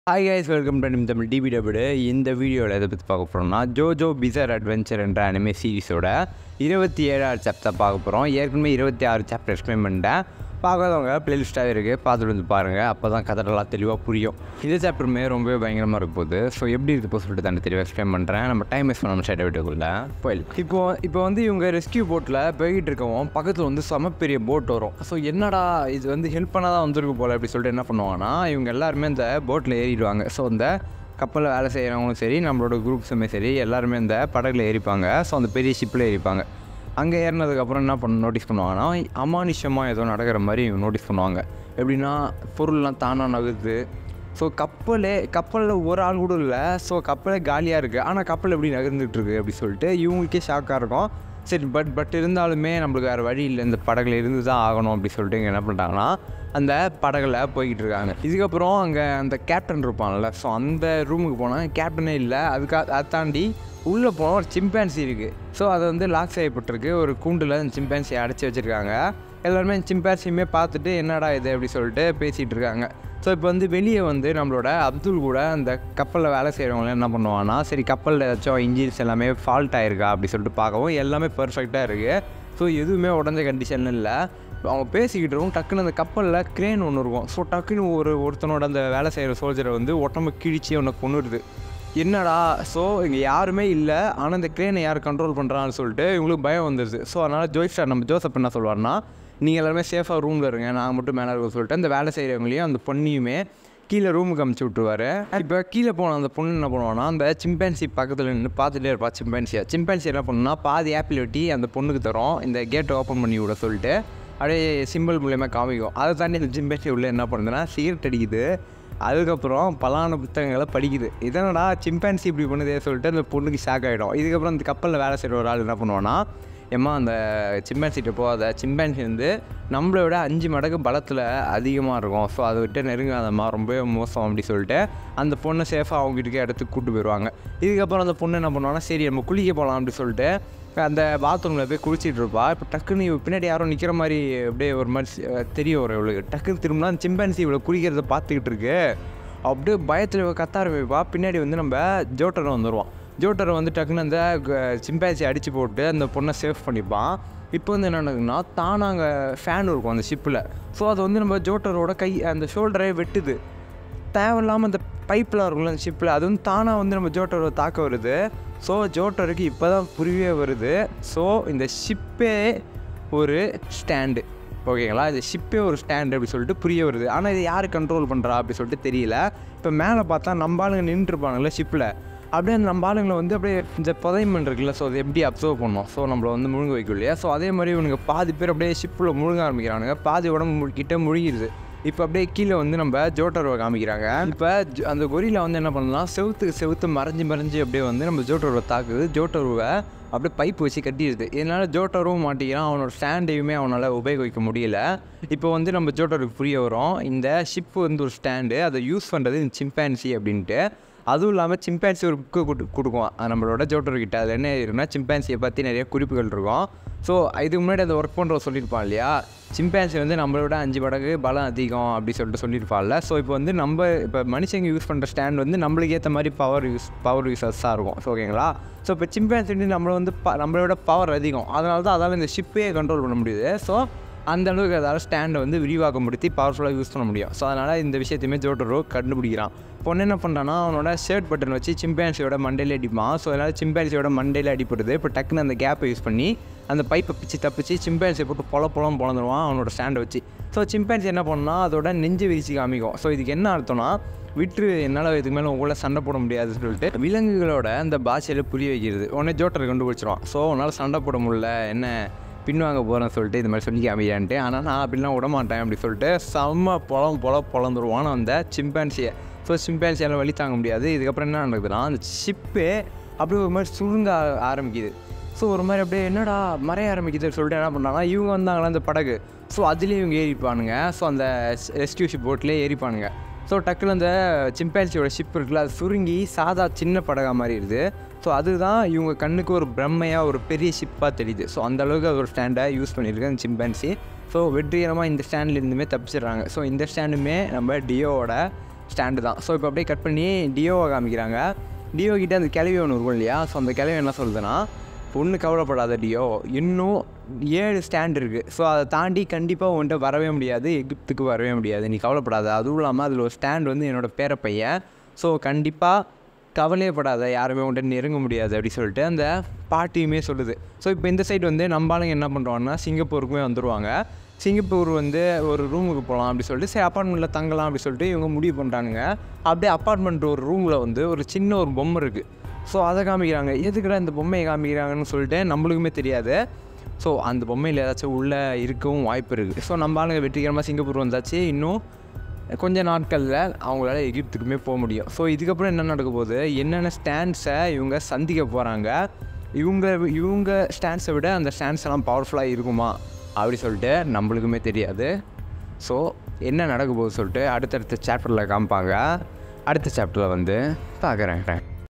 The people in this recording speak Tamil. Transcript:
ஹாய் கைஸ் வெல்கம் டு நிம் தமிழ் டிபி டபிடு இந்த வீடியோவில் எதை பற்றி பார்க்க போகிறோம்னா ஜோஜோ பிசர் அட்வென்ச்சர் என்ற அனிமே சீரிஸோட இருபத்தி ஏழாவது சாப்டர் பார்க்க போகிறோம் ஏற்கனவே இருபத்தி ஆறு சாப்டர் எக்ஸ்பிளைன் பண்ணிட்டேன் பார்க்காதவங்க பிளேலிஸ்ட்டாகவே இருக்குது பார்த்துட்டு வந்து பாருங்கள் அப்போ தான் கதைலாம் தெளிவாக புரியும் இந்த சாப்டருமே ரொம்பவே பயங்கரமாக இருக்க போகுது ஸோ எப்படி இருக்கு போய் சொல்லிட்டு தான் தெளிவாக எக்ஸ்பிளைன் பண்ணுறேன் நம்ம டைம் வேஸ்ட் பண்ணாமல் ஸ்டைட் வீட்டுக்குள்ள போயில் இப்போ இப்போ வந்து இவங்க ரெஸ்கியூ போட்டில் போய்கிட்டு இருக்கவும் பக்கத்தில் வந்து செம பெரிய போட் வரும் ஸோ என்னடா இது வந்து ஹெல்ப் பண்ணால் தான் வந்திருக்கு போல் அப்படி சொல்லிட்டு என்ன பண்ணுவாங்கன்னா இவங்க எல்லாருமே இந்த போட்டில் ஏறிடுவாங்க ஸோ இந்த கப்பலில் வேலை செய்கிறவங்களும் சரி நம்மளோட குரூப்ஸுமே சரி எல்லாருமே இந்த படகுல ஏறிப்பாங்க ஸோ அந்த பெரிய ஷிப்பில் ஏறிப்பாங்க அங்கே ஏறினதுக்கப்புறம் என்ன பண்ண நோட்டீஸ் பண்ணுவாங்கன்னா அமானுஷமாக ஏதோ நடக்கிற மாதிரி இவங்க நோட்டீஸ் பண்ணுவாங்க எப்படின்னா பொருள்லாம் தானாக நகுது ஸோ கப்பலே கப்பலில் ஒரு ஆள் கூட இல்லை ஸோ கப்பலே காலியாக இருக்குது ஆனால் கப்பல் எப்படி நகர்ந்துட்டு இருக்கு அப்படி சொல்லிட்டு இவங்களுக்கே ஷாக்காக இருக்கும் சரி பட் பட் இருந்தாலுமே நம்மளுக்கு வேறு வழி இல்லை இந்த படகுல இருந்து தான் ஆகணும் அப்படி சொல்லிட்டு இங்கே என்ன பண்ணிட்டாங்கன்னா அந்த படகுல போய்கிட்டு இருக்காங்க இதுக்கப்புறம் அங்கே அந்த கேப்டன் இருப்பான்ல ஸோ அந்த ரூமுக்கு போனால் கேப்டனே இல்லை அதுக்கு அதை தாண்டி உள்ளே போனால் ஒரு சிம்பான்சி இருக்குது ஸோ அது வந்து லாக் செய்யப்பட்டிருக்கு ஒரு கூண்டில் அந்த சிம்பான்சியை அடைச்சி வச்சுருக்காங்க எல்லாருமே சிம்பான்சியுமே பார்த்துட்டு என்னடா இது அப்படி சொல்லிட்டு பேசிகிட்டு இருக்காங்க ஸோ இப்போ வந்து வெளியே வந்து நம்மளோட அப்துல் கூட அந்த கப்பலில் வேலை செய்கிறவங்களாம் என்ன பண்ணுவாங்கன்னா சரி கப்பலில் ஏதாச்சும் இன்ஜின்ஸ் எல்லாமே ஃபால்ட் ஆயிருக்கா அப்படி சொல்லிட்டு பார்க்கவும் எல்லாமே பர்ஃபெக்டாக இருக்குது ஸோ எதுவுமே உடஞ்ச கண்டிஷன் இல்லை அவங்க பேசிக்கிட்டு இருக்கும் டக்குன்னு அந்த கப்பலில் க்ரேன் ஒன்று இருக்கும் ஸோ டக்குன்னு ஒரு ஒருத்தனோட அந்த வேலை செய்கிற சோல்ஜரை வந்து உடம்பு கிழிச்சு ஒன்று கொண்டுடுது என்னடா ஸோ இங்கே யாருமே இல்லை ஆனால் இந்த க்ரேனை யார் கண்ட்ரோல் பண்ணுறான்னு சொல்லிட்டு இவங்களுக்கு பயம் வந்துடுது ஸோ அதனால் ஜோய் ஸ்டார் நம்ம ஜோசப் என்ன சொல்லுவார்னா நீங்கள் எல்லாருமே சேஃபாக ரூமில் இருங்க நான் மட்டும் மேலே இருக்க சொல்லிட்டு அந்த வேலை செய்கிறவங்களையும் அந்த பொண்ணையுமே கீழே ரூமுக்கு அமுச்சு விட்ருவாரு இப்போ கீழே போன அந்த பொண்ணு என்ன பண்ணுவான்னா அந்த சிம்பான்சி பக்கத்தில் நின்று பார்த்துட்டே இருப்பா சிம்பான்சியை சிம்பான்சி என்ன பண்ணுன்னா பாதி ஆப்பிள் வெட்டி அந்த பொண்ணுக்கு தரும் இந்த கேட்டை ஓப்பன் பண்ணி விட சொல்லிட்டு அப்படியே சிம்பிள் மூலயமா காமிக்கும் அதை தாண்டி இந்த சிம்பான்சி உள்ள என்ன பண்ணுதுன்னா சிகரெட் அடிக்குது அதுக்கப்புறம் பலான புத்தகங்களை படிக்குது இதனடா சிம்பான்சி இப்படி பண்ணுதே சொல்லிட்டு அந்த பொண்ணுக்கு ஷாக் ஆகிடும் இதுக்கப்புறம் அந்த கப்பலில் வேலை செய்கிற ஒரு ஆள் என்ன பண்ணுவான்னா ஏம்மா அந்த சிம்பான்சிட்ட போகாத சிம்பான்சி வந்து நம்மளை விட அஞ்சு மடங்கு பலத்தில் அதிகமாக இருக்கும் ஸோ அதை விட்டு நெருங்காதம்மா ரொம்பவே மோசம் அப்படி சொல்லிட்டு அந்த பொண்ணை சேஃபாக அவங்ககிட்ட இடத்துக்கு கூப்பிட்டு போயிடுவாங்க இதுக்கப்புறம் அந்த பொண்ணு என்ன பண்ணுவாங்கன்னா சரி நம்ம குளிக்க போகலாம் அப்படி சொல்லிட்டு அந்த பாத்ரூமில் போய் குளிச்சிட்டு இருப்பா இப்போ டக்குன்னு இவ பின்னாடி யாரும் நிற்கிற மாதிரி அப்படியே ஒரு மாதிரி தெரிய வரும் இவளுக்கு டக்குன்னு திரும்பினா அந்த சிம்பான்சி இவ்வளோ குளிக்கிறத பார்த்துக்கிட்டு இருக்கு அப்படியே பயத்தில் இவ கத்த ஆரம்பிப்பா பின்னாடி வந்து நம்ம ஜோட்டரை வந்துடுவான் ஜோட்டரை வந்து டக்குன்னு அந்த சிம்பான்சி அடித்து போட்டு அந்த பொண்ணை சேவ் பண்ணிப்பான் இப்போ வந்து என்ன நடக்குதுன்னா தானாக அங்கே ஃபேன் இருக்கும் அந்த ஷிப்பில் ஸோ அது வந்து நம்ம ஜோட்டரோட கை அந்த ஷோல்டரே வெட்டுது தேவையில்லாமல் அந்த பைப்பில் இருக்கும்ல அந்த ஷிப்பில் அது வந்து தானாக வந்து நம்ம ஜோட்டரை தாக்க வருது ஸோ ஜோட்டருக்கு இப்போ தான் புரியவே வருது ஸோ இந்த ஷிப்பே ஒரு ஸ்டாண்டு ஓகேங்களா இந்த ஷிப்பே ஒரு ஸ்டாண்டு அப்படி சொல்லிட்டு புரிய வருது ஆனால் இது யார் கண்ட்ரோல் பண்ணுறா அப்படி சொல்லிட்டு தெரியல இப்போ மேலே பார்த்தா நம்ம ஆளுங்க நின்றுருப்பானுங்களே ஷிப்பில் அப்படியே அந்த நம்ம ஆளுங்களை வந்து அப்படியே இந்த புதைமண் இருக்குல்ல ஸோ அதை எப்படி அப்சர்வ் பண்ணோம் ஸோ நம்மளை வந்து முழுங்க வைக்கும் இல்லையா ஸோ அதே மாதிரி இவனுங்க பாதி பேர் அப்படியே ஷிப்பில் முழுங்க ஆரம்பிக்கிறானுங்க பாதி உடம்பு கிட்ட முழுகிடுது இப்போ அப்படியே கீழே வந்து நம்ம ஜோட்டரோவை காமிக்கிறாங்க இப்போ அந்த கொரியில் வந்து என்ன பண்ணலாம் செவுத்துக்கு செவுத்து மறைஞ்சு மறைஞ்சு அப்படியே வந்து நம்ம ஜோட்டரோவை தாக்குது ஜோட்டரோவை அப்படியே பைப் வச்சு கட்டிடுது இதனால் ஜோட்டரும் மாட்டிக்கிறான் அவனோட ஸ்டாண்டையுமே அவனால் உபயோகிக்க முடியல இப்போ வந்து நம்ம ஜோட்டருக்கு புரிய வரும் இந்த ஷிப் வந்து ஒரு ஸ்டாண்டு அதை யூஸ் பண்ணுறது இந்த சிம்பான்சி அப்படின்ட்டு அதுவும் இல்லாமல் சிம்பான்சி ஒரு புக்கு கொடு கொடுக்கும் நம்மளோட ஜோட்டர்கிட்ட அதில் என்ன இருக்குன்னா சிம்பான்சியை பற்றி நிறைய குறிப்புகள் இருக்கும் ஸோ இதுக்கு முன்னாடி அதை ஒர்க் பண்ணுறவ சொல்லியிருப்பான் இல்லையா சிம்பான்சி வந்து நம்மளோட அஞ்சு மடங்கு பலம் அதிகம் அப்படி சொல்லிட்டு சொல்லியிருப்பாள்ல ஸோ இப்போ வந்து நம்ம இப்போ மனுஷங்க யூஸ் பண்ணுற ஸ்டாண்ட் வந்து நம்மளுக்கு ஏற்ற மாதிரி பவர் யூஸ் பவர் யூஸர்ஸாக இருக்கும் ஸோ ஓகேங்களா ஸோ இப்போ சிம்பான்சி வந்து நம்மளை வந்து ப நம்மளோட பவர் அதிகம் அதனால தான் அதால் இந்த ஷிப்பே கண்ட்ரோல் பண்ண முடியுது ஸோ அந்த அளவுக்கு அதால் ஸ்டாண்டை வந்து விரிவாக்கப்படுத்தி பவர்ஃபுல்லாக யூஸ் பண்ண முடியும் ஸோ அதனால் இந்த விஷயத்தையுமே ஜோட்டரோ கண்டுபிடிக்கிறான் பொண்ணு என்ன பண்ணுறான்னா அவனோட ஷர்ட் பட்டன் வச்சு சிம்பான்சியோட மண்டையில் அடிப்பான் ஸோ அதனால் சிம்பான்சியோட மண்டையில் அடிப்படுது இப்போ டக்குன்னு அந்த கேப்பை யூஸ் பண்ணி அந்த பைப்பை பிச்சு தப்பிச்சு சிம்பான்சியை போட்டு பொல பொலம் பொழந்துருவான் அவனோட ஸ்டாண்டை வச்சு ஸோ சிம்பான்சி என்ன பண்ணா அதோட நெஞ்சு விரிச்சு காமிக்கும் ஸோ இதுக்கு என்ன அர்த்தம்னா விட்டு என்னால் இதுக்கு மேலே உங்களை சண்டை போட முடியாதுன்னு சொல்லிட்டு விலங்குகளோட அந்த பாஷையில் புரிய வைக்கிறது உடனே ஜோட்டரை கண்டுபிடிச்சிருவான் ஸோ உன்னால் சண்டை போட முடியல என்ன பின்வாங்க போகிறேன்னு சொல்லிட்டு இது மாதிரி சொல்லி காமிக்கான்ட்டு ஆனால் நான் அப்படிலாம் விட மாட்டேன் அப்படி சொல்லிட்டு செம்ம பொலம் பொல பொழந்துருவான் அந்த சிம்பான்சியை ஸோ சிம்பான்சியால் வழி தாங்க முடியாது இதுக்கப்புறம் என்ன நடக்குதுன்னா அந்த ஷிப்பே அப்படியே ஒரு மாதிரி சுருங்க ஆரம்பிக்குது ஸோ ஒரு மாதிரி அப்படியே என்னடா மறைய ஆரம்பிக்குதுன்னு சொல்லிட்டு என்ன பண்ணாங்கன்னா இவங்க வந்தாங்களா அந்த படகு ஸோ அதுலேயே இவங்க ஏறிப்பானுங்க ஸோ அந்த ரெஸ்கியூ ஷிப் போட்லேயே ஏறிப்பானுங்க ஸோ டக்குன்னு அந்த சிம்பான்சியோட ஷிப் இருக்குல்ல அது சுருங்கி சாதா சின்ன படகா மாறிடுது ஸோ அதுதான் இவங்க கண்ணுக்கு ஒரு பிரம்மையாக ஒரு பெரிய ஷிப்பாக தெரியுது ஸோ அந்த அளவுக்கு அது ஒரு ஸ்டாண்டை யூஸ் பண்ணியிருக்கு அந்த சிம்பான்சி ஸோ வெற்றிகரமாக இந்த ஸ்டாண்ட்லேருந்துமே தப்பிச்சிடுறாங்க ஸோ இந்த ஸ்டாண்டுமே நம்ம டியோவோட ஸ்டாண்டு தான் ஸோ இப்போ அப்படியே கட் பண்ணி டியோவை காமிக்கிறாங்க டியோ கிட்ட அந்த கிளவி ஒன்று இருக்கும் இல்லையா ஸோ அந்த கிளவி என்ன சொல்லுதுன்னா ஒன்று கவலைப்படாத டியோ இன்னும் ஏழு ஸ்டாண்ட் இருக்குது ஸோ அதை தாண்டி கண்டிப்பாக உன்கிட்ட வரவே முடியாது எகிப்துக்கு வரவே முடியாது நீ கவலைப்படாத அதுவும் இல்லாமல் அதில் ஒரு ஸ்டாண்ட் வந்து என்னோடய பேர பையன் ஸோ கண்டிப்பாக கவலையப்படாத யாருமே உன்கிட்ட நெருங்க முடியாது அப்படி சொல்லிட்டு அந்த பாட்டியுமே சொல்லுது ஸோ இப்போ இந்த சைடு வந்து நம்ம ஆளுங்க என்ன பண்ணுறாங்கன்னா சிங்கப்பூருக்குமே வந்துடுவாங்க சிங்கப்பூர் வந்து ஒரு ரூமுக்கு போகலாம் அப்படி சொல்லிட்டு சரி அப்பார்ட்மெண்ட்டில் தங்கலாம் அப்படி சொல்லிட்டு இவங்க முடிவு பண்ணுறானுங்க அப்படியே அப்பார்ட்மெண்ட் ஒரு ரூமில் வந்து ஒரு சின்ன ஒரு பொம்மை இருக்குது ஸோ அதை காமிக்கிறாங்க எதுக்குடா இந்த பொம்மையை காமிக்கிறாங்கன்னு சொல்லிட்டு நம்மளுக்குமே தெரியாது ஸோ அந்த பொம்மையில் ஏதாச்சும் உள்ளே இருக்கவும் வாய்ப்பு இருக்குது ஸோ நம்ம ஆளுங்க வெற்றிகரமாக சிங்கப்பூர் வந்தாச்சு இன்னும் கொஞ்ச நாட்களில் அவங்களால எகிப்துக்குமே போக முடியும் ஸோ இதுக்கப்புறம் என்ன நடக்க போகுது என்னென்ன ஸ்டாண்ட்ஸை இவங்க சந்திக்க போகிறாங்க இவங்க இவங்க ஸ்டாண்ட்ஸை விட அந்த ஸ்டாண்ட்ஸ் எல்லாம் பவர்ஃபுல்லாக இருக்குமா அப்படி சொல்லிட்டு நம்மளுக்குமே தெரியாது ஸோ என்ன நடக்க போகுது சொல்லிட்டு அடுத்தடுத்த சாப்டரில் காமிப்பாங்க அடுத்த சாப்டரில் வந்து பார்க்குறேன்